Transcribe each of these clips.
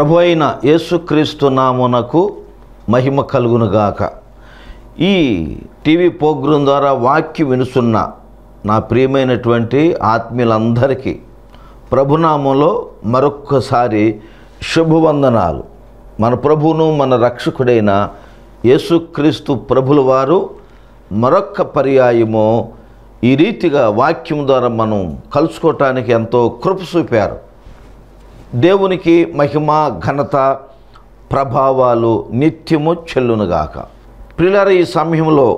ప్రభు అయిన యేసుక్రీస్తు నామునకు మహిమ కలుగునుగాక ఈ టీవీ ప్రోగ్రాం ద్వారా వాక్యం వినుసున్న నా ప్రియమైనటువంటి ఆత్మీయులందరికీ ప్రభునామంలో మరొక్కసారి శుభవందనాలు మన ప్రభువును మన రక్షకుడైన యేసుక్రీస్తు ప్రభుల వారు మరొక్క పర్యాయము ఈ రీతిగా వాక్యం ద్వారా మనం కలుసుకోవటానికి ఎంతో కృప చూపారు దేవునికి మహిమ ఘనత ప్రభావాలు నిత్యము చెల్లునుగాక ప్రియులార ఈ సమయంలో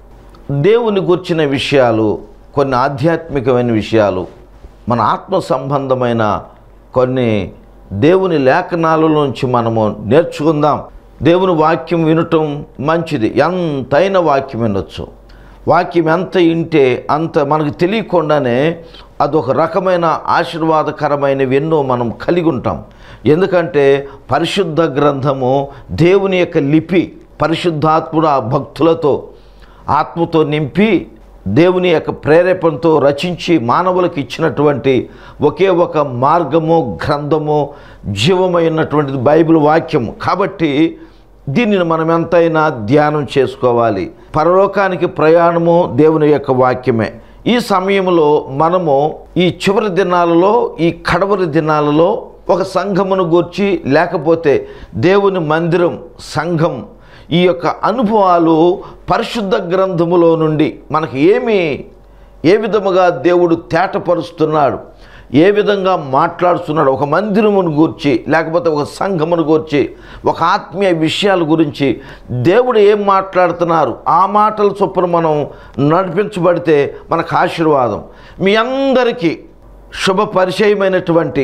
దేవుని గుర్చిన విషయాలు కొన్ని ఆధ్యాత్మికమైన విషయాలు మన ఆత్మ సంబంధమైన కొన్ని దేవుని లేఖనాలలోంచి మనము నేర్చుకుందాం దేవుని వాక్యం వినటం మంచిది ఎంతైన వాక్యం వినొచ్చు వాక్యం ఎంత వింటే అంత మనకు తెలియకుండానే అదొక రకమైన ఆశీర్వాదకరమైనవి ఎన్నో మనం కలిగి ఉంటాం ఎందుకంటే పరిశుద్ధ గ్రంథము దేవుని యొక్క లిపి పరిశుద్ధాత్ముడు ఆ భక్తులతో ఆత్మతో నింపి దేవుని యొక్క ప్రేరేపణతో రచించి మానవులకు ఇచ్చినటువంటి ఒకే ఒక మార్గము గ్రంథము జీవమైనటువంటిది బైబిల్ వాక్యము కాబట్టి దీనిని మనం ఎంతైనా ధ్యానం చేసుకోవాలి పరలోకానికి ప్రయాణము దేవుని యొక్క వాక్యమే ఈ సమయంలో మనము ఈ చివరి దినాలలో ఈ కడవరి దినాలలో ఒక సంఘమును గూర్చి లేకపోతే దేవుని మందిరం సంఘం ఈ యొక్క అనుభవాలు పరిశుద్ధ గ్రంథములో నుండి మనకి ఏమి ఏ విధముగా దేవుడు తేటపరుస్తున్నాడు ఏ విధంగా మాట్లాడుతున్నాడు ఒక మందిరమును గూర్చి లేకపోతే ఒక సంఘమును గూర్చి ఒక ఆత్మీయ విషయాల గురించి దేవుడు ఏం మాట్లాడుతున్నారు ఆ మాటల చొప్పున మనం నడిపించబడితే మనకు ఆశీర్వాదం మీ అందరికీ శుభ పరిచయమైనటువంటి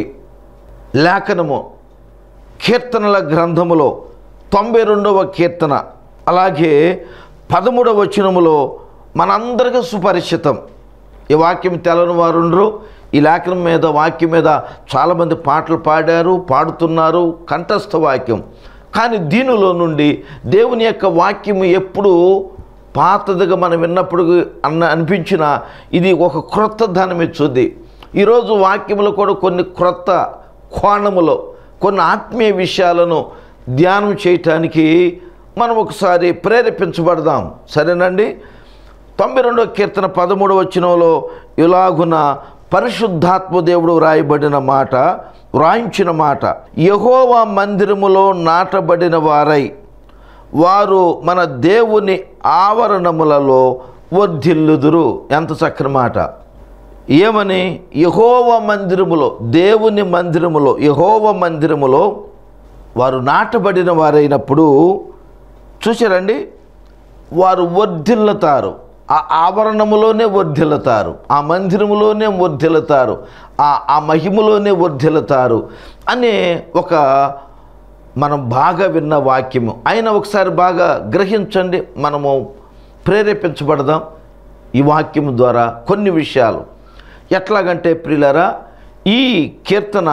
లేఖనము కీర్తనల గ్రంథములో తొంభై రెండవ కీర్తన అలాగే పదమూడవ వచనములో మనందరికీ సుపరిచితం ఈ వాక్యం తెలని వారు ఉండరు ఈ లేఖనం మీద వాక్యం మీద చాలామంది పాటలు పాడారు పాడుతున్నారు కంఠస్థ వాక్యం కానీ దీనిలో నుండి దేవుని యొక్క వాక్యం ఎప్పుడు పాతదిగా మనం విన్నప్పుడు అన్న అనిపించిన ఇది ఒక క్రొత్త ధనం ఇచ్చుద్ది ఈరోజు వాక్యములో కూడా కొన్ని క్రొత్త కోణములో కొన్ని ఆత్మీయ విషయాలను ధ్యానం చేయటానికి మనం ఒకసారి ప్రేరేపించబడదాం సరేనండి తొంభై రెండవ కీర్తన పదమూడవ వచనంలో ఇలాగున పరిశుద్ధాత్మ దేవుడు వ్రాయబడిన మాట వ్రాయించిన మాట యహోవా మందిరములో నాటబడిన వారై వారు మన దేవుని ఆవరణములలో వర్ధిల్లుదురు ఎంత చక్కని మాట ఏమని యహోవ మందిరములో దేవుని మందిరములో యహోవ మందిరములో వారు నాటబడిన వారైనప్పుడు చూసారండి వారు వర్ధిల్లుతారు ఆ ఆవరణములోనే వర్ధిల్లుతారు ఆ మందిరములోనే వర్ధిల్లుతారు ఆ ఆ మహిమలోనే వర్ధిల్లుతారు అనే ఒక మనం బాగా విన్న వాక్యము అయినా ఒకసారి బాగా గ్రహించండి మనము ప్రేరేపించబడదాం ఈ వాక్యము ద్వారా కొన్ని విషయాలు ఎట్లాగంటే ప్రియులరా ఈ కీర్తన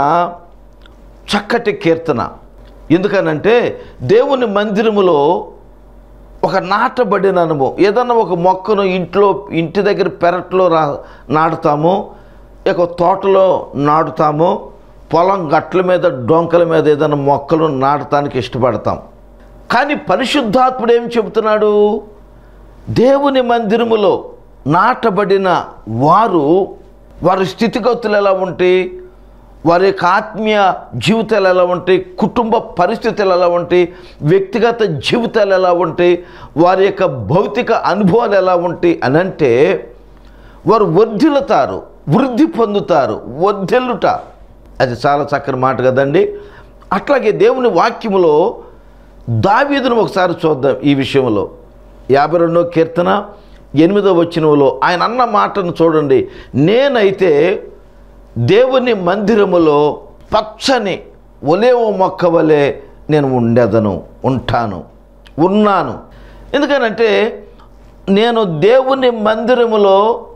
చక్కటి కీర్తన ఎందుకనంటే దేవుని మందిరములో ఒక నాటబడిన అనుభవం ఏదన్నా ఒక మొక్కను ఇంట్లో ఇంటి దగ్గర పెరట్లో రా నాటుతాము ఇక తోటలో నాటుతాము పొలం గట్ల మీద డొంకల మీద ఏదైనా మొక్కలు నాటడానికి ఇష్టపడతాం కానీ పరిశుద్ధాత్ముడు ఏం చెబుతున్నాడు దేవుని మందిరములో నాటబడిన వారు వారి స్థితిగతులు ఎలా ఉంటాయి వారి యొక్క ఆత్మీయ జీవితాలు ఎలా ఉంటాయి కుటుంబ పరిస్థితులు ఎలా ఉంటాయి వ్యక్తిగత జీవితాలు ఎలా ఉంటాయి వారి యొక్క భౌతిక అనుభవాలు ఎలా ఉంటాయి అని అంటే వారు వర్ధిల్లుతారు వృద్ధి పొందుతారు వర్ధిల్లుట అది చాలా చక్కని మాట కదండి అట్లాగే దేవుని వాక్యములో దావీదును ఒకసారి చూద్దాం ఈ విషయంలో యాభై రెండో కీర్తన ఎనిమిదో వచనంలో ఆయన అన్న మాటను చూడండి నేనైతే దేవుని మందిరములో పచ్చని ఒలేవ మొక్క వలె నేను ఉండేదను ఉంటాను ఉన్నాను ఎందుకనంటే నేను దేవుని మందిరములో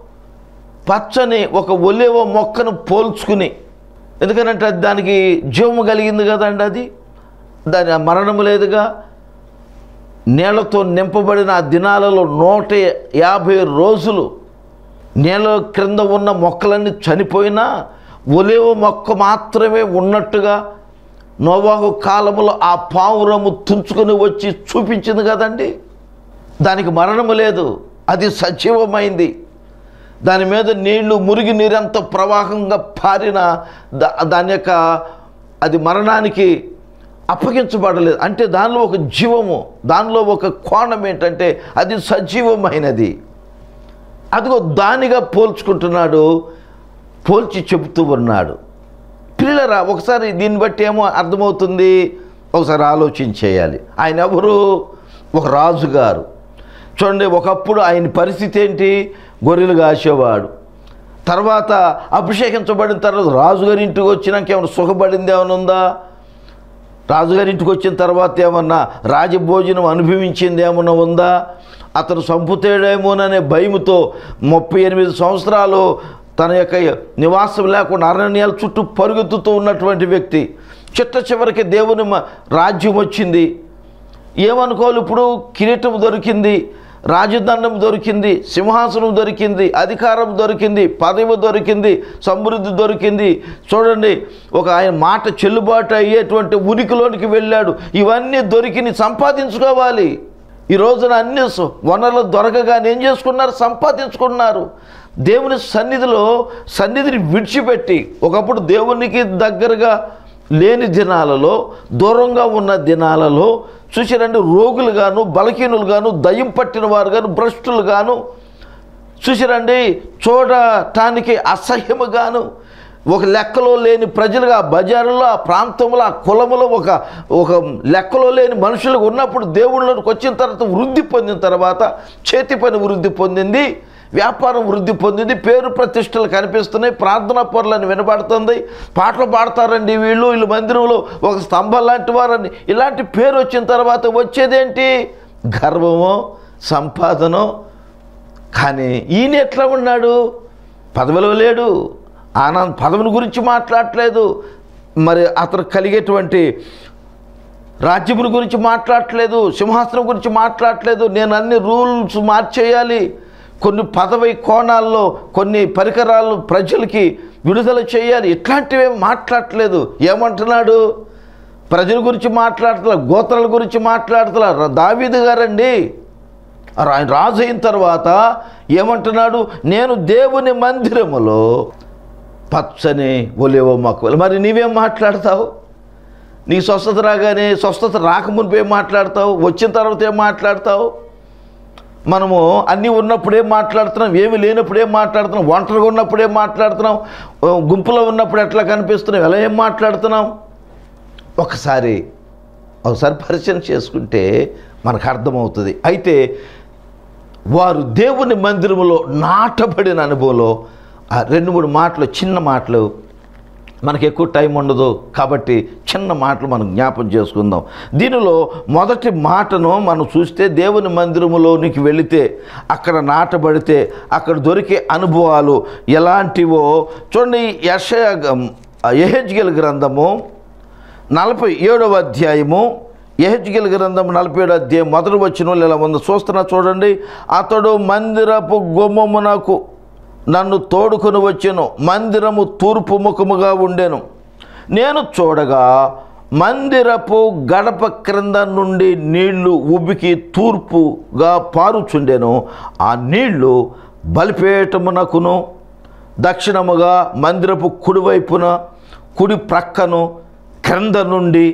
పచ్చని ఒక ఒలేవ మొక్కను పోల్చుకుని ఎందుకనంటే అది దానికి జీవము కలిగింది కదండి అది దాని మరణము లేదుగా నీళ్లతో నింపబడిన ఆ దినాలలో నూట యాభై రోజులు నేల క్రింద ఉన్న మొక్కలన్నీ చనిపోయినా ఒలేవ మొక్క మాత్రమే ఉన్నట్టుగా నోవాహు కాలములో ఆ పావురము తుంచుకొని వచ్చి చూపించింది కదండి దానికి మరణము లేదు అది సజీవమైంది దాని మీద నీళ్లు మురిగి నీరంత ప్రవాహంగా పారిన దా దాని యొక్క అది మరణానికి అప్పగించబడలేదు అంటే దానిలో ఒక జీవము దానిలో ఒక కోణం ఏంటంటే అది సజీవమైనది అదిగో దానిగా పోల్చుకుంటున్నాడు పోల్చి చెబుతూ ఉన్నాడు పిల్లరా ఒకసారి దీన్ని బట్టి ఏమో అర్థమవుతుంది ఒకసారి ఆలోచించేయాలి ఆయన ఎవరు ఒక రాజుగారు చూడండి ఒకప్పుడు ఆయన పరిస్థితి ఏంటి గొర్రెలు కాసేవాడు తర్వాత అభిషేకించబడిన తర్వాత రాజుగారి ఇంటికి వచ్చినాక ఏమైనా సుఖపడింది ఏమైనా ఉందా రాజుగారి ఇంటికి వచ్చిన తర్వాత ఏమన్నా రాజభోజనం అనుభవించింది ఏమన్నా ఉందా అతను చంపుతాడేమోననే భయముతో ముప్పై ఎనిమిది సంవత్సరాలు తన యొక్క నివాసం లేకుండా అరణ్యాల చుట్టూ పరుగెత్తుతూ ఉన్నటువంటి వ్యక్తి చిట్ట చివరికి దేవుని మ- రాజ్యం వచ్చింది ఏమనుకోవాలి ఇప్పుడు కిరీటం దొరికింది రాజదండం దొరికింది సింహాసనం దొరికింది అధికారం దొరికింది పదవి దొరికింది సమృద్ధి దొరికింది చూడండి ఒక ఆయన మాట చెల్లుబాటు అయ్యేటువంటి ఉనికిలోనికి వెళ్ళాడు ఇవన్నీ దొరికిని సంపాదించుకోవాలి ఈ రోజున అన్ని స- వనరులు దొరకగానే ఏం చేసుకున్నారు సంపాదించుకున్నారు దేవుని సన్నిధిలో సన్నిధిని విడిచిపెట్టి ఒకప్పుడు దేవునికి దగ్గరగా లేని దినాలలో దూరంగా ఉన్న దినాలలో చూసిరండి రోగులుగాను బలహీనులుగాను దయ్యం పట్టిన వారు గాను భ్రష్టులుగాను చూసిరండి చూడటానికి అసహ్యముగాను ఒక లెక్కలో లేని ప్రజలుగా ఆ బజారులో ఆ ప్రాంతంలో ఆ కులములో ఒక ఒక లెక్కలో లేని మనుషులకు ఉన్నప్పుడు దేవుళ్ళకి వచ్చిన తర్వాత వృద్ధి పొందిన తర్వాత చేతి పని వృద్ధి పొందింది వ్యాపారం వృద్ధి పొందింది పేరు ప్రతిష్టలు కనిపిస్తున్నాయి ప్రార్థనా పొరలని వినబడుతుంది పాటలు పాడతారండి వీళ్ళు వీళ్ళు మందిరంలో ఒక స్తంభం లాంటి వారని ఇలాంటి పేరు వచ్చిన తర్వాత వచ్చేదేంటి గర్వమో సంపాదనో కానీ ఈయన ఎట్లా ఉన్నాడు పదవిలో లేడు ఆనంద్ పదవిని గురించి మాట్లాడట్లేదు మరి అతను కలిగేటువంటి రాజ్యముల గురించి మాట్లాడట్లేదు సింహాసనం గురించి మాట్లాడట్లేదు నేను అన్ని రూల్స్ మార్చేయాలి కొన్ని పదవి కోణాల్లో కొన్ని పరికరాలు ప్రజలకి విడుదల చేయాలి ఇట్లాంటివి మాట్లాడట్లేదు ఏమంటున్నాడు ప్రజల గురించి మాట్లాడుతున్నా గోత్రాల గురించి మాట్లాడుతున్నా దావీదు గారండి ఆయన రాజు అయిన తర్వాత ఏమంటున్నాడు నేను దేవుని మందిరములో పచ్చని ఒలేవో మొక్కలు మరి నీవేం మాట్లాడతావు నీ స్వస్థత రాగానే స్వస్థత రాకమునిపే మాట్లాడతావు వచ్చిన తర్వాత ఏం మాట్లాడతావు మనము అన్నీ ఉన్నప్పుడే మాట్లాడుతున్నాం ఏమి లేనప్పుడే మాట్లాడుతున్నాం ఒంటరిగా ఉన్నప్పుడే మాట్లాడుతున్నాం ఓ గుంపులో ఉన్నప్పుడు ఎట్లా కనిపిస్తున్నాం ఎలా ఏం మాట్లాడుతున్నాం ఒకసారి ఒకసారి పరిచయం చేసుకుంటే మనకు అర్థమవుతుంది అయితే వారు దేవుని మందిరములో నాటబడిన అనుభవంలో ఆ రెండు మూడు మాటలు చిన్న మాటలు మనకి ఎక్కువ టైం ఉండదు కాబట్టి చిన్న మాటలు మనం జ్ఞాపం చేసుకుందాం దీనిలో మొదటి మాటను మనం చూస్తే దేవుని మందిరములోనికి వెళితే అక్కడ నాటబడితే అక్కడ దొరికే అనుభవాలు ఎలాంటివో చూడండి యశ యహెజ్గెల్ గ్రంథము నలభై ఏడవ అధ్యాయము ఎహెచ్గిల్ గ్రంథం నలభై ఏడవ అధ్యాయం మొదటి వచ్చిన ఇలా ఉంది చూస్తున్నా చూడండి అతడు మందిరపు గుమ్మమునకు నన్ను తోడుకొని వచ్చెను మందిరము తూర్పు ముఖముగా ఉండెను నేను చూడగా మందిరపు గడప క్రింద నుండి నీళ్లు ఉబికి తూర్పుగా పారుచుండెను ఆ నీళ్లు బలిపేటమునకును దక్షిణముగా మందిరపు కుడివైపున కుడి ప్రక్కను క్రింద నుండి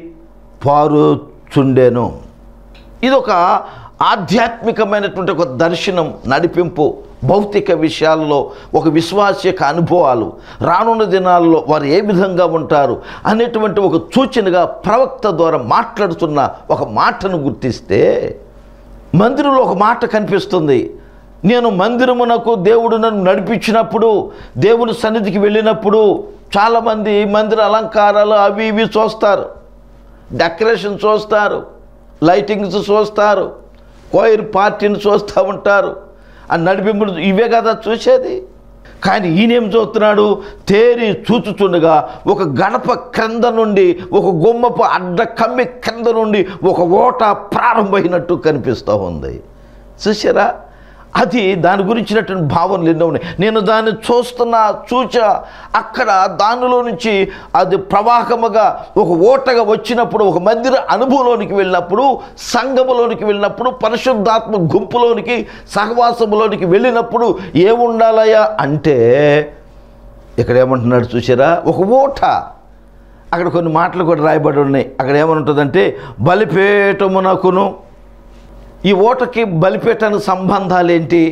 పారుచుండెను ఇది ఒక ఆధ్యాత్మికమైనటువంటి ఒక దర్శనం నడిపింపు భౌతిక విషయాల్లో ఒక విశ్వాస యొక్క అనుభవాలు రానున్న దినాల్లో వారు ఏ విధంగా ఉంటారు అనేటువంటి ఒక సూచనగా ప్రవక్త ద్వారా మాట్లాడుతున్న ఒక మాటను గుర్తిస్తే మందిరంలో ఒక మాట కనిపిస్తుంది నేను మందిరమునకు దేవుడు నన్ను నడిపించినప్పుడు దేవుని సన్నిధికి వెళ్ళినప్పుడు చాలామంది మందిర అలంకారాలు అవి ఇవి చూస్తారు డెకరేషన్ చూస్తారు లైటింగ్స్ చూస్తారు కోయిర్ పార్టీని చూస్తూ ఉంటారు ఆ నడిపింపుడు ఇవే కదా చూసేది కానీ ఈయనేం చూస్తున్నాడు తేరి చూచుచుండగా ఒక గడప క్రింద నుండి ఒక గుమ్మపు అడ్డ కమ్మి క్రింద నుండి ఒక ఓట ప్రారంభమైనట్టు కనిపిస్తూ ఉంది చూసారా అది దాని గురించినటువంటి భావనలు ఎన్నో ఉన్నాయి నేను దాన్ని చూస్తున్నా చూచా అక్కడ దానిలో నుంచి అది ప్రవాహముగా ఒక ఓటగా వచ్చినప్పుడు ఒక మందిర అనుభవంలోనికి వెళ్ళినప్పుడు సంఘములోనికి వెళ్ళినప్పుడు పరిశుద్ధాత్మ గుంపులోనికి సహవాసములోనికి వెళ్ళినప్పుడు ఏముండాలయ్యా అంటే ఇక్కడ ఏమంటున్నాడు చూసారా ఒక ఓట అక్కడ కొన్ని మాటలు కూడా రాయబడి ఉన్నాయి అక్కడ ఏమనుంటుందంటే బలిపేటమునకును ఈ ఓటకి బలిపేటానికి సంబంధాలు ఏంటి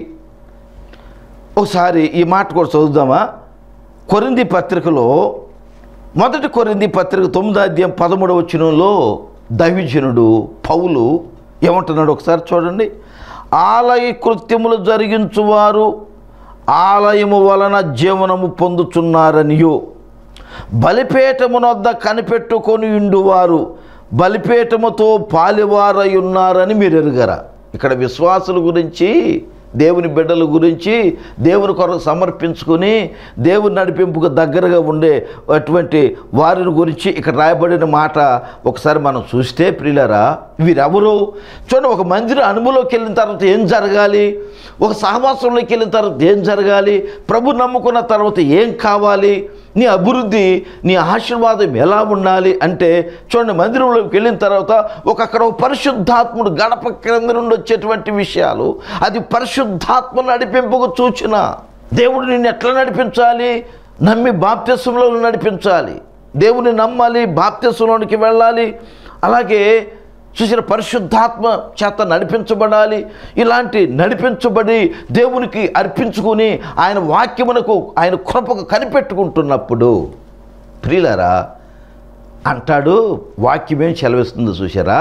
ఒకసారి ఈ మాట కూడా చదువుదామా కొరింది పత్రికలో మొదటి కొరింది పత్రిక తొమ్మిదో అధ్యాయం పదమూడవ వచనంలో దైవజనుడు పౌలు ఏమంటున్నాడు ఒకసారి చూడండి ఆలయ కృత్యములు జరిగించువారు ఆలయము వలన జీవనము పొందుచున్నారనియో బలిపీఠమునొద్ద కనిపెట్టుకొని ఉండువారు బలిపీఠముతో పాలివారై ఉన్నారని మీరు ఎరుగరా ఇక్కడ విశ్వాసుల గురించి దేవుని బిడ్డల గురించి దేవుని కొరకు సమర్పించుకుని దేవుని నడిపింపుకు దగ్గరగా ఉండే అటువంటి వారిని గురించి ఇక్కడ రాయబడిన మాట ఒకసారి మనం చూస్తే ప్రియులరా వీరెవరు చూడండి ఒక మందిర అనుభవంలోకి వెళ్ళిన తర్వాత ఏం జరగాలి ఒక సహవాసంలోకి వెళ్ళిన తర్వాత ఏం జరగాలి ప్రభు నమ్ముకున్న తర్వాత ఏం కావాలి నీ అభివృద్ధి నీ ఆశీర్వాదం ఎలా ఉండాలి అంటే చూడండి మందిరంలోకి వెళ్ళిన తర్వాత ఒక అక్కడ ఒక పరిశుద్ధాత్ముడు గడప క్రింద నుండి వచ్చేటువంటి విషయాలు అది పరిశుద్ధాత్మ నడిపింపుకు చూచిన దేవుడు నిన్ను ఎట్లా నడిపించాలి నమ్మి బాప్త్యసంలో నడిపించాలి దేవుని నమ్మాలి బాప్త్యసంలోనికి వెళ్ళాలి అలాగే చూసిన పరిశుద్ధాత్మ చేత నడిపించబడాలి ఇలాంటి నడిపించబడి దేవునికి అర్పించుకుని ఆయన వాక్యమునకు ఆయన కృపకు కనిపెట్టుకుంటున్నప్పుడు ప్రియులరా అంటాడు వాక్యమేం సెలవిస్తుందో చూసారా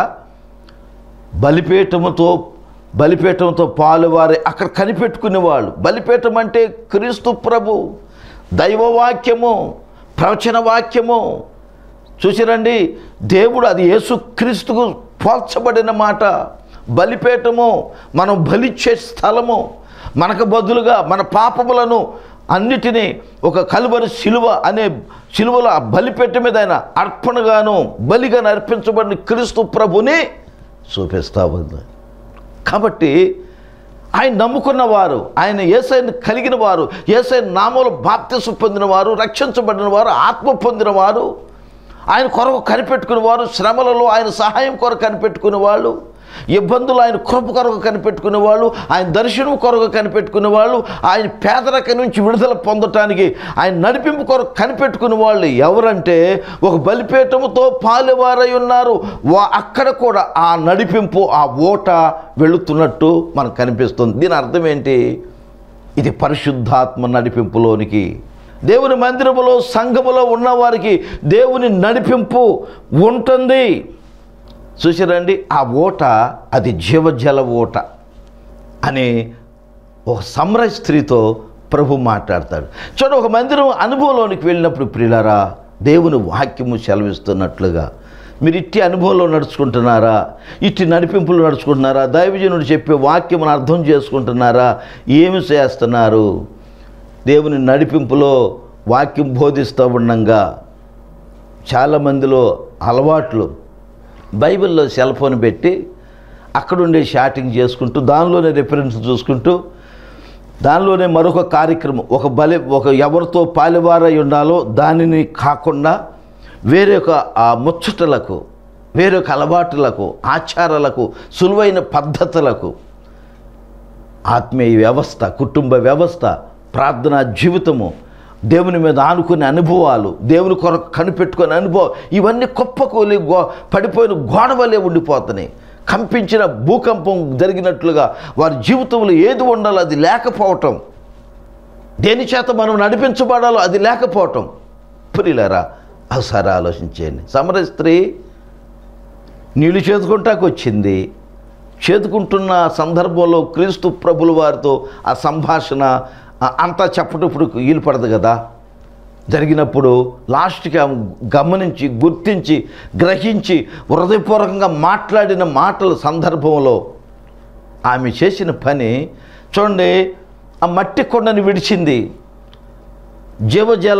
బలిపీఠముతో బలిపీఠంతో పాలువారి అక్కడ కనిపెట్టుకునేవాళ్ళు బలిపీఠం అంటే క్రీస్తు ప్రభు దైవవాక్యము ప్రవచన వాక్యము చూసిరండి దేవుడు అది యేసుక్రీస్తుకు పోల్చబడిన మాట బలిపీఠము మనం బలిచ్చే స్థలము మనకు బదులుగా మన పాపములను అన్నిటినీ ఒక కలువరి శిలువ అనే శిలువలో ఆ బలిపీఠం మీద ఆయన అర్పణగాను బలిగా అర్పించబడిన క్రీస్తు ప్రభుని చూపిస్తా ఉంది కాబట్టి ఆయన నమ్ముకున్న వారు ఆయన ఏసైని కలిగిన వారు ఏసై నామూలు బాప్తిసు పొందిన వారు రక్షించబడిన వారు ఆత్మ పొందిన వారు ఆయన కొరకు కనిపెట్టుకునే వారు శ్రమలలో ఆయన సహాయం కొరకు కనిపెట్టుకునే వాళ్ళు ఇబ్బందులు ఆయన కృప కొరకు కనిపెట్టుకునే వాళ్ళు ఆయన దర్శనం కొరకు కనిపెట్టుకునే వాళ్ళు ఆయన పేదరిక నుంచి విడుదల పొందటానికి ఆయన నడిపింపు కొరకు కనిపెట్టుకునే వాళ్ళు ఎవరంటే ఒక బలిపీఠముతో పాలువారై ఉన్నారు వా అక్కడ కూడా ఆ నడిపింపు ఆ ఓట వెళుతున్నట్టు మనకు కనిపిస్తుంది దీని అర్థం ఏంటి ఇది పరిశుద్ధాత్మ నడిపింపులోనికి దేవుని మందిరములో సంఘములో ఉన్నవారికి దేవుని నడిపింపు ఉంటుంది చూసారండి ఆ ఓట అది జీవజల ఓట అని ఒక సమరయ స్త్రీతో ప్రభు మాట్లాడతాడు చూడండి ఒక మందిరం అనుభవంలోనికి వెళ్ళినప్పుడు ప్రియులారా దేవుని వాక్యము సెలవిస్తున్నట్లుగా మీరు ఇట్టి అనుభవంలో నడుచుకుంటున్నారా ఇట్టి నడిపింపులు నడుచుకుంటున్నారా దైవజనుడు చెప్పే వాక్యమును అర్థం చేసుకుంటున్నారా ఏమి చేస్తున్నారు దేవుని నడిపింపులో వాక్యం బోధిస్తూ ఉండంగా చాలామందిలో అలవాట్లు బైబిల్లో సెల్ ఫోన్ పెట్టి అక్కడుండే షాటింగ్ చేసుకుంటూ దానిలోనే రిఫరెన్స్ చూసుకుంటూ దానిలోనే మరొక కార్యక్రమం ఒక బలి ఒక ఎవరితో పాలివారై ఉండాలో దానిని కాకుండా వేరొక ఆ ముచ్చటలకు వేరొక అలవాటులకు ఆచారాలకు సులువైన పద్ధతులకు ఆత్మీయ వ్యవస్థ కుటుంబ వ్యవస్థ ప్రార్థనా జీవితము దేవుని మీద ఆనుకునే అనుభవాలు దేవుని కొరకు కనిపెట్టుకునే అనుభవం ఇవన్నీ కుప్పకూలి గో పడిపోయిన గోడ వల్లే ఉండిపోతున్నాయి కంపించిన భూకంపం జరిగినట్లుగా వారి జీవితంలో ఏది ఉండాలో అది లేకపోవటం దేని చేత మనం నడిపించబడాలో అది లేకపోవటం పురిలరా ఒకసారి ఆలోచించేయండి సమర స్త్రీ నీళ్లు చేతుకుంటాకు వచ్చింది చేతుకుంటున్న సందర్భంలో క్రీస్తు ప్రభుల వారితో ఆ సంభాషణ ఆ, అంతా చెప్పటప్పుడు వీలు పడదు కదా జరిగినప్పుడు లాస్ట్కి ఆమె గమనించి గుర్తించి గ్రహించి హృదయపూర్వకంగా మాట్లాడిన మాటల సందర్భంలో ఆమె చేసిన పని చూడండి ఆ మట్టి కొండని విడిచింది జీవజల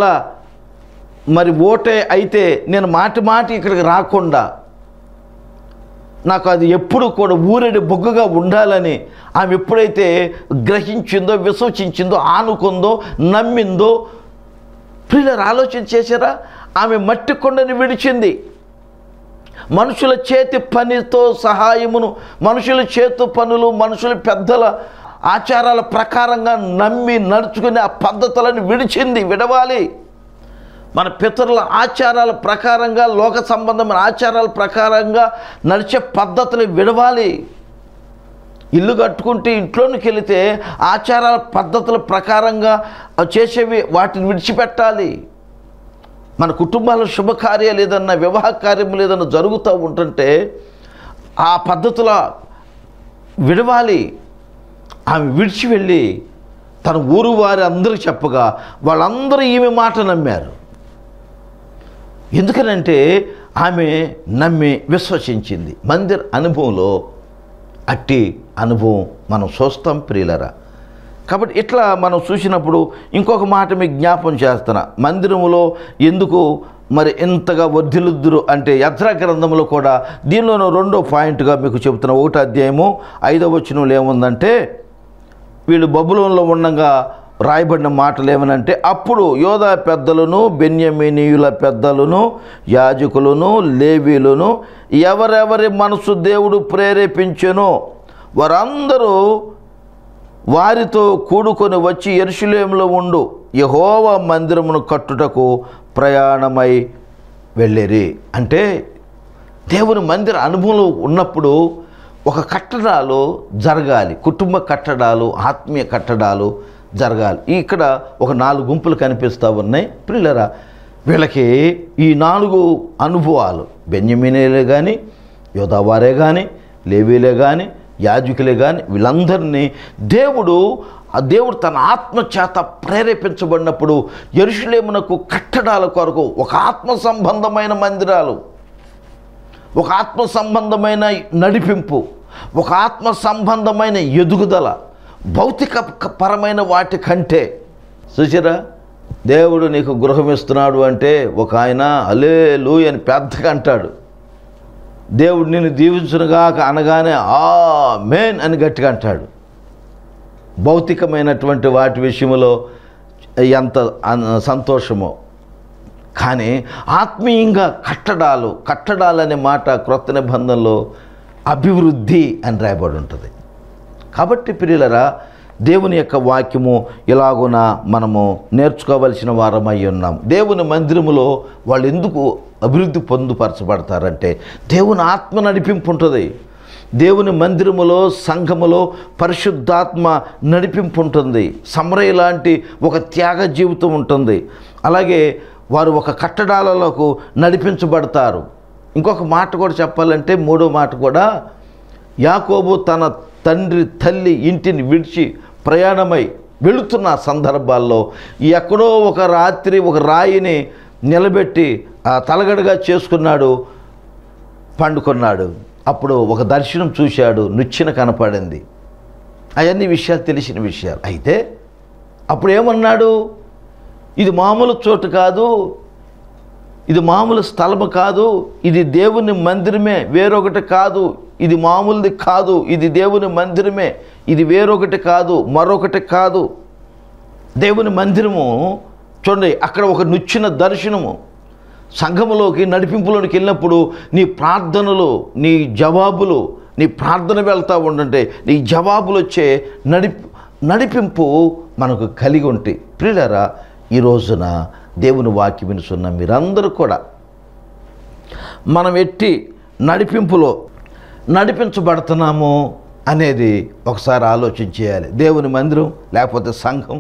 మరి ఓటే అయితే నేను మాటి మాటి ఇక్కడికి రాకుండా నాకు అది ఎప్పుడు కూడా ఊరడి బొగ్గగా ఉండాలని ఆమె ఎప్పుడైతే గ్రహించిందో విశ్వసించిందో ఆనుకుందో నమ్మిందో ప్రియులరు ఆలోచన చేశారా ఆమె మట్టి కొండని విడిచింది మనుషుల చేతి పనితో సహాయమును మనుషుల చేతి పనులు మనుషుల పెద్దల ఆచారాల ప్రకారంగా నమ్మి నడుచుకునే ఆ పద్ధతులను విడిచింది విడవాలి మన పితరుల ఆచారాల ప్రకారంగా లోక సంబంధమైన ఆచారాల ప్రకారంగా నడిచే పద్ధతులు విడవాలి ఇల్లు కట్టుకుంటే ఇంట్లోనికి వెళితే ఆచారాల పద్ధతుల ప్రకారంగా చేసేవి వాటిని విడిచిపెట్టాలి మన కుటుంబాల శుభకార్యాలు ఏదన్నా వివాహ కార్యములు ఏదన్నా జరుగుతూ ఉంటుంటే ఆ పద్ధతుల విడవాలి ఆమె విడిచి వెళ్ళి తన ఊరు వారి అందరూ చెప్పగా వాళ్ళందరూ ఈమె మాట నమ్మారు ఎందుకనంటే ఆమె నమ్మి విశ్వసించింది మందిర్ అనుభవంలో అట్టి అనుభవం మనం చూస్తాం ప్రియులరా కాబట్టి ఇట్లా మనం చూసినప్పుడు ఇంకొక మాట మీకు జ్ఞాపం చేస్తున్నా మందిరములో ఎందుకు మరి ఇంతగా వర్ధిల్లుద్దురు అంటే యత్ర గ్రంథంలో కూడా దీనిలోనూ రెండో పాయింట్గా మీకు చెబుతున్న ఒకటో అధ్యాయము ఐదవ వచనంలో ఏముందంటే వీళ్ళు బబులంలో ఉండగా రాయబడిన మాటలు ఏమనంటే అప్పుడు యోధా పెద్దలను బెన్యమీనీయుల పెద్దలను యాజకులను లేవీలను ఎవరెవరి మనసు దేవుడు ప్రేరేపించెనో వారందరూ వారితో కూడుకొని వచ్చి ఎరుషులేములో ఉండు యహోవ మందిరమును కట్టుటకు ప్రయాణమై వెళ్ళిరి అంటే దేవుని మందిర అనుభవంలో ఉన్నప్పుడు ఒక కట్టడాలు జరగాలి కుటుంబ కట్టడాలు ఆత్మీయ కట్టడాలు జరగాలి ఇక్కడ ఒక నాలుగు గుంపులు కనిపిస్తూ ఉన్నాయి పిల్లరా వీళ్ళకి ఈ నాలుగు అనుభవాలు బెన్యమీనేలే కానీ యోధావారే కానీ లేవీలే కానీ యాజకులే కానీ వీళ్ళందరినీ దేవుడు ఆ దేవుడు తన ఆత్మ చేత ప్రేరేపించబడినప్పుడు ఎరుషులేమునకు కట్టడాల కొరకు ఒక ఆత్మ సంబంధమైన మందిరాలు ఒక ఆత్మ సంబంధమైన నడిపింపు ఒక ఆత్మ సంబంధమైన ఎదుగుదల భౌతిక క- పరమైన వాటి కంటే చూసారా దేవుడు నీకు గృహం ఇస్తున్నాడు అంటే ఒక ఆయన అలే అని పెద్దగా అంటాడు దేవుడు నిన్ను దీవించునుగాక అనగానే ఆ మేన్ అని గట్టిగా అంటాడు భౌతికమైనటువంటి వాటి విషయంలో ఎంత అన్- సంతోషమో కానీ ఆత్మీయంగా కట్టడాలు కట్టడాలు అనే మాట క్రొత్త నిబంధనలో అభివృద్ధి అని రాయబడి ఉంటుంది కాబట్టి ప్రియులరా దేవుని యొక్క వాక్యము ఇలాగున మనము నేర్చుకోవలసిన వారమై ఉన్నాం దేవుని మందిరములో వాళ్ళు ఎందుకు అభివృద్ధి పొందుపరచబడతారంటే దేవుని ఆత్మ నడిపింపు ఉంటుంది దేవుని మందిరములో సంఘములో పరిశుద్ధాత్మ నడిపింపు ఉంటుంది సమరయ లాంటి ఒక త్యాగ జీవితం ఉంటుంది అలాగే వారు ఒక కట్టడాలలోకి నడిపించబడతారు ఇంకొక మాట కూడా చెప్పాలంటే మూడో మాట కూడా యాకోబు తన తండ్రి తల్లి ఇంటిని విడిచి ప్రయాణమై వెళుతున్న సందర్భాల్లో ఎక్కడో ఒక రాత్రి ఒక రాయిని నిలబెట్టి ఆ తలగడగా చేసుకున్నాడు పండుకున్నాడు అప్పుడు ఒక దర్శనం చూశాడు నుచ్చిన కనపడింది అవన్నీ విషయాలు తెలిసిన విషయాలు అయితే అప్పుడు ఏమన్నాడు ఇది మామూలు చోటు కాదు ఇది మామూలు స్థలము కాదు ఇది దేవుని మందిరమే వేరొకటి కాదు ఇది మామూలుది కాదు ఇది దేవుని మందిరమే ఇది వేరొకటి కాదు మరొకటి కాదు దేవుని మందిరము చూడండి అక్కడ ఒక నుచ్చిన దర్శనము సంఘములోకి నడిపింపులోకి వెళ్ళినప్పుడు నీ ప్రార్థనలు నీ జవాబులు నీ ప్రార్థన వెళ్తూ ఉండంటే నీ జవాబులు వచ్చే నడిపి నడిపింపు మనకు కలిగి ఉంటే ప్రియులరా ఈ రోజున దేవుని వాక్యం వినుసున్న మీరందరూ కూడా మనం ఎట్టి నడిపింపులో నడిపించబడుతున్నాము అనేది ఒకసారి ఆలోచన చేయాలి దేవుని మందిరం లేకపోతే సంఘం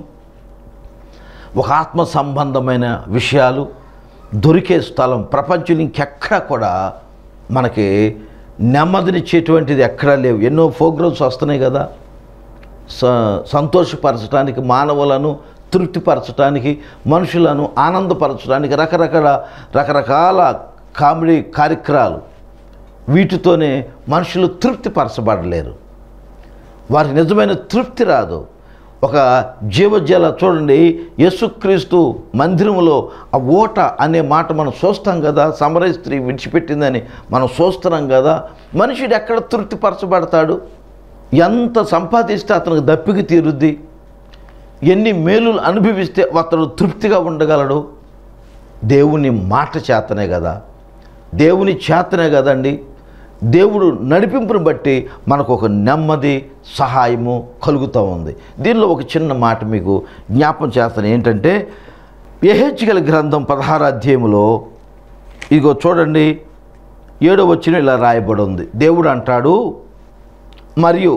ఒక ఆత్మ సంబంధమైన విషయాలు దొరికే స్థలం ప్రపంచం ఇంకెక్కడా కూడా మనకి నెమ్మదినిచ్చేటువంటిది ఎక్కడా లేవు ఎన్నో ప్రోగ్రామ్స్ వస్తున్నాయి కదా స సంతోషపరచడానికి మానవులను తృప్తిపరచడానికి మనుషులను ఆనందపరచడానికి రకరకాల రకరకాల కామెడీ కార్యక్రమాలు వీటితోనే మనుషులు తృప్తిపరచబడలేరు వారికి నిజమైన తృప్తి రాదు ఒక జీవజల చూడండి యేసుక్రీస్తు మందిరంలో ఆ ఓట అనే మాట మనం చూస్తాం కదా సమరయ స్త్రీ విడిచిపెట్టిందని మనం చూస్తున్నాం కదా మనుషుడు ఎక్కడ తృప్తిపరచబడతాడు ఎంత సంపాదిస్తే అతనికి దప్పికి తీరుద్ది ఎన్ని మేలులు అనుభవిస్తే అతడు తృప్తిగా ఉండగలడు దేవుని మాట చేతనే కదా దేవుని చేతనే కదండి దేవుడు నడిపింపును బట్టి మనకు ఒక నెమ్మది సహాయము కలుగుతూ ఉంది దీనిలో ఒక చిన్న మాట మీకు జ్ఞాపం చేస్తాను ఏంటంటే ఎహెచ్గల గ్రంథం పదహార అధ్యాయములో ఇదిగో చూడండి ఏడో వచ్చిన ఇలా రాయబడి ఉంది దేవుడు అంటాడు మరియు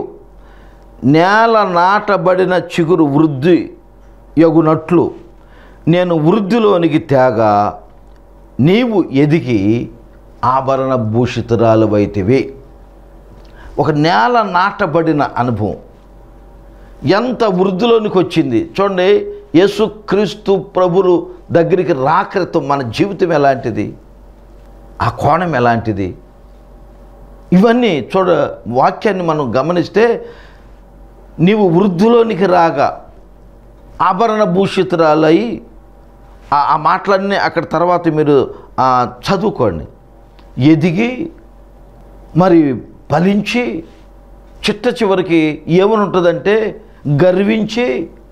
నేల నాటబడిన చిగురు వృద్ధి యగునట్లు నేను వృద్ధిలోనికి తేగా నీవు ఎదిగి ఆభరణ భూషితురాలువైతివి ఒక నేల నాటబడిన అనుభవం ఎంత వృద్ధిలోనికి వచ్చింది చూడండి యేసుక్రీస్తు ప్రభులు దగ్గరికి రాకరితం మన జీవితం ఎలాంటిది ఆ కోణం ఎలాంటిది ఇవన్నీ చూడ వాక్యాన్ని మనం గమనిస్తే నీవు వృద్ధిలోనికి రాగా ఆభరణ భూషితురాలై ఆ- ఆ మాటలన్నీ అక్కడ తర్వాత మీరు ఆ, చదువుకోండి ఎదిగి మరి ఫలించి చిట్ట చివరికి ఏమని ఉంటుందంటే గర్వించి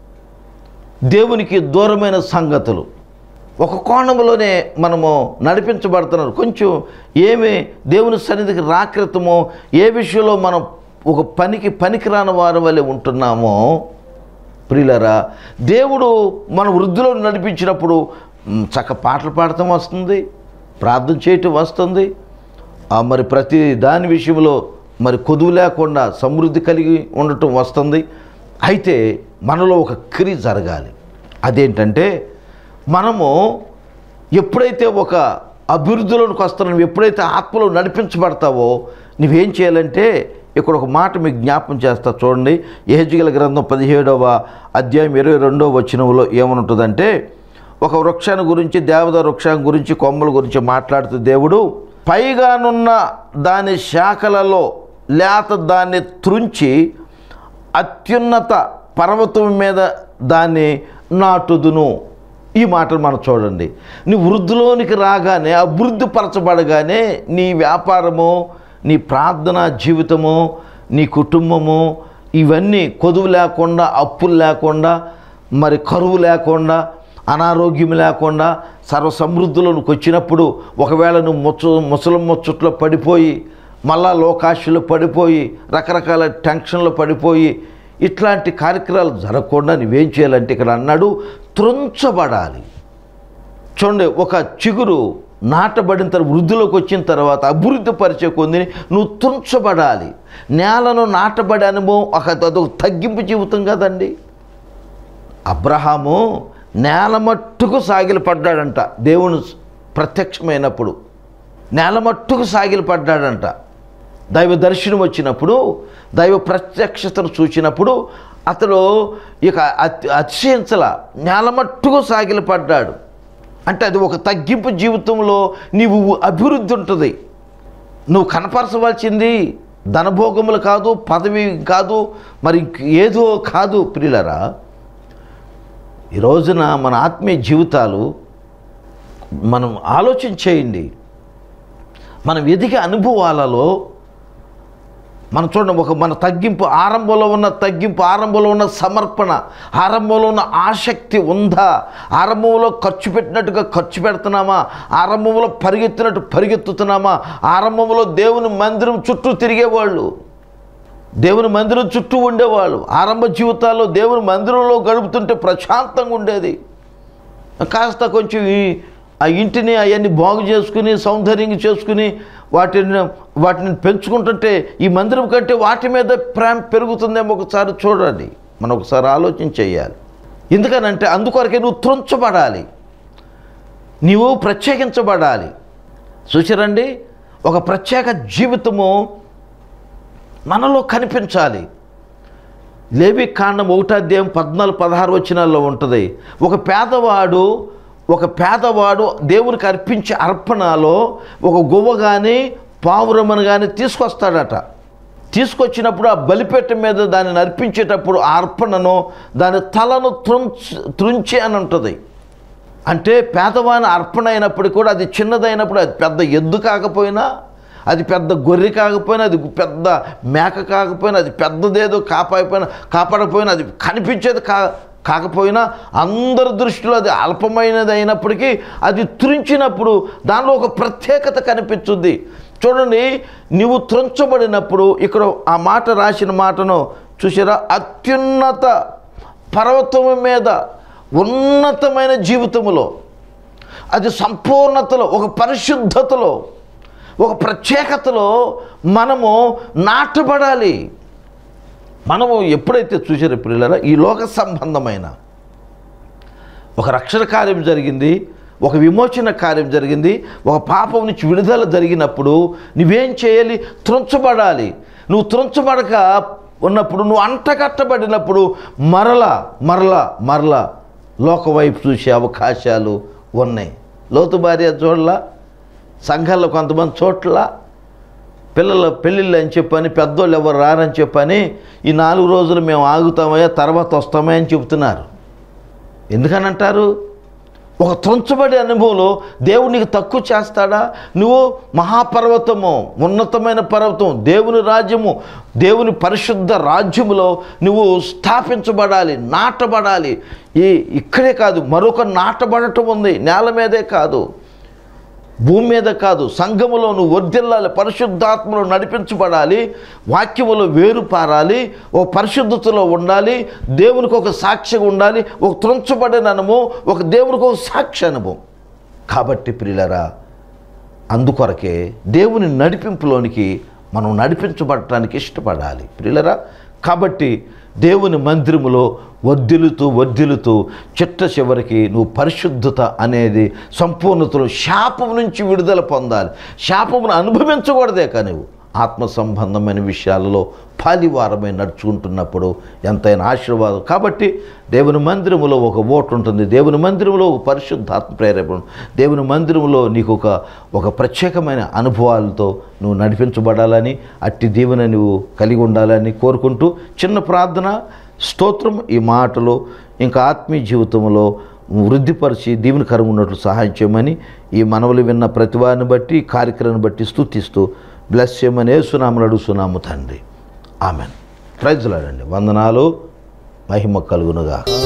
దేవునికి దూరమైన సంగతులు ఒక కోణంలోనే మనము నడిపించబడుతున్నారు కొంచెం ఏమి దేవుని సన్నిధికి రాకృతమో ఏ విషయంలో మనం ఒక పనికి పనికిరాని వారి వల్లే ఉంటున్నామో ప్రియులరా దేవుడు మన వృద్ధిలో నడిపించినప్పుడు మ్, చక్క పాటలు పాడటం వస్తుంది ప్రార్థన చేయటం వస్తుంది ఆ, మరి ప్రతి దాని విషయంలో మరి కొదువు లేకుండా సమృద్ధి కలిగి ఉండటం వస్తుంది అయితే మనలో ఒక క్రియ జరగాలి అదేంటంటే మనము ఎప్పుడైతే ఒక అభివృద్ధిలోనికి వస్తున్నావు ఎప్పుడైతే ఆత్మలో నడిపించబడతావో నువ్వేం చేయాలంటే ఇక్కడ ఒక మాట మీకు జ్ఞాపం చేస్తా చూడండి ఏహెజ్గల గ్రంథం పదిహేడవ అధ్యాయం ఇరవై రెండవ వచనంలో ఏమనుంటుందంటే ఒక వృక్షాన్ని గురించి దేవద వృక్షాన్ని గురించి కొమ్మల గురించి మాట్లాడుతూ దేవుడు పైగానున్న దాని శాఖలలో లేత దాన్ని త్రుంచి అత్యున్నత పర్వతం మీద దాన్ని నాటుదును ఈ మాటలు మనం చూడండి నీ వృద్ధిలోనికి రాగానే అభివృద్ధి పరచబడగానే నీ వ్యాపారము నీ ప్రార్థన జీవితము నీ కుటుంబము ఇవన్నీ కొదువు లేకుండా అప్పులు లేకుండా మరి కరువు లేకుండా అనారోగ్యం లేకుండా సర్వ సమృద్ధిలోనికి వచ్చినప్పుడు ఒకవేళ నువ్వు ముచ్చ ముసలం ముచ్చట్లో పడిపోయి మళ్ళా లోకాశలో పడిపోయి రకరకాల టెన్షన్లో పడిపోయి ఇట్లాంటి కార్యక్రమాలు జరగకుండా నువ్వేం చేయాలంటే ఇక్కడ అన్నాడు త్రుంచబడాలి చూడండి ఒక చిగురు నాటబడిన తర్వాత వృద్ధిలోకి వచ్చిన తర్వాత అభివృద్ధి పరిచే కొందిని నువ్వు తుంచబడాలి నేలను నాటబడి అనుభవం ఒక అదొక తగ్గింపు జీవితం కదండి అబ్రహాము నేల మట్టుకు సాగిలి పడ్డాడంట దేవుని ప్రత్యక్షమైనప్పుడు నేల మట్టుకు సాగిలి పడ్డాడంట దైవ దర్శనం వచ్చినప్పుడు దైవ ప్రత్యక్షతను చూసినప్పుడు అతడు ఇక అతి అతిశయించల నేల మట్టుకు సాగిలి పడ్డాడు అంటే అది ఒక తగ్గింపు జీవితంలో నీవు అభివృద్ధి ఉంటుంది నువ్వు కనపరచవలసింది ధనభోగములు కాదు పదవి కాదు మరి ఇంక ఏదో కాదు ప్రియులరా ఈ రోజున మన ఆత్మీయ జీవితాలు మనం ఆలోచన చేయండి మనం ఎదిగే అనుభవాలలో మనం చూడండి ఒక మన తగ్గింపు ఆరంభంలో ఉన్న తగ్గింపు ఆరంభంలో ఉన్న సమర్పణ ఆరంభంలో ఉన్న ఆసక్తి ఉందా ఆరంభంలో ఖర్చు పెట్టినట్టుగా ఖర్చు పెడుతున్నామా ఆరంభంలో పరిగెత్తినట్టు పరిగెత్తుతున్నామా ఆరంభంలో దేవుని మందిరం చుట్టూ తిరిగేవాళ్ళు దేవుని మందిరం చుట్టూ ఉండేవాళ్ళు ఆరంభ జీవితాల్లో దేవుని మందిరంలో గడుపుతుంటే ప్రశాంతంగా ఉండేది కాస్త కొంచెం ఈ- ఆ ఇంటిని అవన్నీ బాగు చేసుకుని సౌందర్యంగా చేసుకుని వాటిని వాటిని పెంచుకుంటుంటే ఈ మందిరం కంటే వాటి మీద ప్రేమ పెరుగుతుందేమో ఒకసారి చూడండి మనం ఒకసారి ఆలోచన చేయాలి ఎందుకనంటే అందుకొరకే నువ్వు త్రుంచబడాలి నీవు ప్రత్యేకించబడాలి చూసారండి ఒక ప్రత్యేక జీవితము మనలో కనిపించాలి లేవి కాండం ఒకటాధ్యాయం పద్నాలుగు పదహారు వచనాల్లో ఉంటుంది ఒక పేదవాడు ఒక పేదవాడు దేవునికి అర్పించే అర్పణలో ఒక గువ్వ కానీ పావురమ్మను కానీ తీసుకొస్తాడట తీసుకొచ్చినప్పుడు ఆ బలిపెట్ట మీద దానిని అర్పించేటప్పుడు ఆ అర్పణను దాని తలను త్రుంచ్ త్రుంచి అని ఉంటుంది అంటే పేదవాని అర్పణ అయినప్పుడు కూడా అది చిన్నదైనప్పుడు అది పెద్ద ఎద్దు కాకపోయినా అది పెద్ద గొర్రె కాకపోయినా అది పెద్ద మేక కాకపోయినా అది పెద్దదేదో కాపాడిపోయినా కాపాడకపోయినా అది కనిపించేది కా కాకపోయినా అందరి దృష్టిలో అది అల్పమైనది అయినప్పటికీ అది త్రుంచినప్పుడు దానిలో ఒక ప్రత్యేకత కనిపించుద్ది చూడండి నీవు త్రుంచబడినప్పుడు ఇక్కడ ఆ మాట రాసిన మాటను చూసారా అత్యున్నత పర్వతము మీద ఉన్నతమైన జీవితములో అది సంపూర్ణతలో ఒక పరిశుద్ధతలో ఒక ప్రత్యేకతలో మనము నాటబడాలి మనము ఎప్పుడైతే చూసారో పిల్లరా ఈ లోక సంబంధమైన ఒక రక్షణ కార్యం జరిగింది ఒక విమోచన కార్యం జరిగింది ఒక పాపం నుంచి విడుదల జరిగినప్పుడు నువ్వేం చేయాలి త్రుంచబడాలి నువ్వు త్రుంచబడక ఉన్నప్పుడు నువ్వు అంటగట్టబడినప్పుడు మరలా మరలా మరలా లోకవైపు చూసే అవకాశాలు ఉన్నాయి లోతు భార్య చూడలా సంఘాల్లో కొంతమంది చోట్ల పిల్లల పెళ్ళిళ్ళు అని చెప్పని పెద్దోళ్ళు ఎవరు రారని చెప్పని ఈ నాలుగు రోజులు మేము ఆగుతామయ్యా తర్వాత వస్తామే అని చెబుతున్నారు ఎందుకని అంటారు ఒక త్రుంచబడే అనుభవంలో దేవుడు నీకు తక్కువ చేస్తాడా నువ్వు మహాపర్వతము ఉన్నతమైన పర్వతం దేవుని రాజ్యము దేవుని పరిశుద్ధ రాజ్యములో నువ్వు స్థాపించబడాలి నాటబడాలి ఈ ఇక్కడే కాదు మరొక నాటబడటం ఉంది నేల మీదే కాదు భూమి మీద కాదు సంఘములో నువ్వు వర్ధిల్లాలి పరిశుద్ధాత్మలో నడిపించబడాలి వాక్యములో వేరు పారాలి ఒక పరిశుద్ధతలో ఉండాలి దేవునికి ఒక సాక్ష్యం ఉండాలి ఒక త్రుంచబడిన అనుభవం ఒక దేవునికి ఒక సాక్ష్య అనుభవం కాబట్టి ప్రియులరా అందుకొరకే దేవుని నడిపింపులోనికి మనం నడిపించబడటానికి ఇష్టపడాలి ప్రియులరా కాబట్టి దేవుని మందిరములో వర్ధిల్లుతూ వర్ధిల్లుతూ చిట్ట చివరికి నువ్వు పరిశుద్ధత అనేది సంపూర్ణతలో శాపం నుంచి విడుదల పొందాలి శాపమును అనుభవించకూడదే కానీ నువ్వు ఆత్మ సంబంధమైన విషయాలలో పాలివారమై నడుచుకుంటున్నప్పుడు ఎంతైనా ఆశీర్వాదం కాబట్టి దేవుని మందిరములో ఒక ఓటు ఉంటుంది దేవుని మందిరంలో ఒక పరిశుద్ధాత్మ ప్రేరేపణ దేవుని మందిరంలో నీకు ఒక ఒక ప్రత్యేకమైన అనుభవాలతో నువ్వు నడిపించబడాలని అట్టి దీవెన నువ్వు కలిగి ఉండాలని కోరుకుంటూ చిన్న ప్రార్థన స్తోత్రం ఈ మాటలు ఇంకా ఆత్మీయ జీవితంలో వృద్ధిపరిచి దీవెనకరంగా ఉన్నట్లు సహాయం చేయమని ఈ మనవలు విన్న ప్రతిభాన్ని బట్టి ఈ కార్యక్రమాన్ని బట్టి స్తుతిస్తూ బ్లెస్ చేయమని ఏసునామలు అడుగుతున్నాము తండ్రి ఆమెన్ ప్రైజ్లాడండి వందనాలు మహిమ కలుగునుగా